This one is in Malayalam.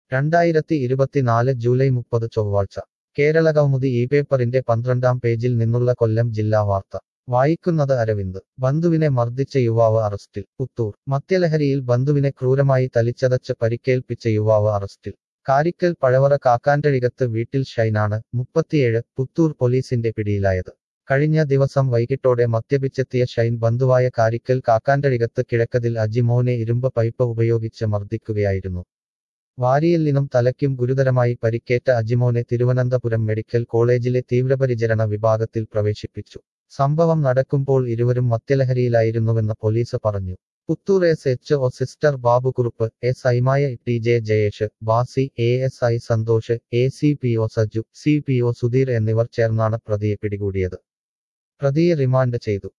രണ്ടായിരത്തി ഇരുപത്തിനാല് ജൂലൈ മുപ്പത് ചൊവ്വാഴ്ച കേരളകൗമുദി ഈ പേപ്പറിന്റെ പന്ത്രണ്ടാം പേജിൽ നിന്നുള്ള കൊല്ലം ജില്ലാ വാർത്ത വായിക്കുന്നത് അരവിന്ദ് ബന്ധുവിനെ മർദ്ദിച്ച യുവാവ് അറസ്റ്റിൽ പുത്തൂർ മദ്യലഹരിയിൽ ബന്ധുവിനെ ക്രൂരമായി തലിച്ചതച്ച് പരിക്കേൽപ്പിച്ച യുവാവ് അറസ്റ്റിൽ കാരിക്കൽ പഴവറ കാക്കാൻ്റഴികത്ത് വീട്ടിൽ ഷൈനാണ് മുപ്പത്തിയേഴ് പുത്തൂർ പോലീസിന്റെ പിടിയിലായത് കഴിഞ്ഞ ദിവസം വൈകിട്ടോടെ മദ്യപിച്ചെത്തിയ ഷൈൻ ബന്ധുവായ കാരിക്കൽ കാക്കാൻ്റഴികത്ത് കിഴക്കതിൽ അജിമോനെ ഇരുമ്പ് പൈപ്പ് ഉപയോഗിച്ച് മർദ്ദിക്കുകയായിരുന്നു വാരിയെല്ലിനും തലയ്ക്കും ഗുരുതരമായി പരിക്കേറ്റ അജിമോനെ തിരുവനന്തപുരം മെഡിക്കൽ കോളേജിലെ തീവ്രപരിചരണ വിഭാഗത്തിൽ പ്രവേശിപ്പിച്ചു സംഭവം നടക്കുമ്പോൾ ഇരുവരും മദ്യലഹരിയിലായിരുന്നുവെന്ന് പോലീസ് പറഞ്ഞു Puthur S H O sister Babukurup S ഐമായ T J Jayesh Basi A S I Santhosh A C P O Saju C P O Sudheer എന്നിവർ ചേർന്നാണ് പ്രതിയെ പിടികൂടിയത് പ്രതിയെ റിമാൻഡ് ചെയ്തു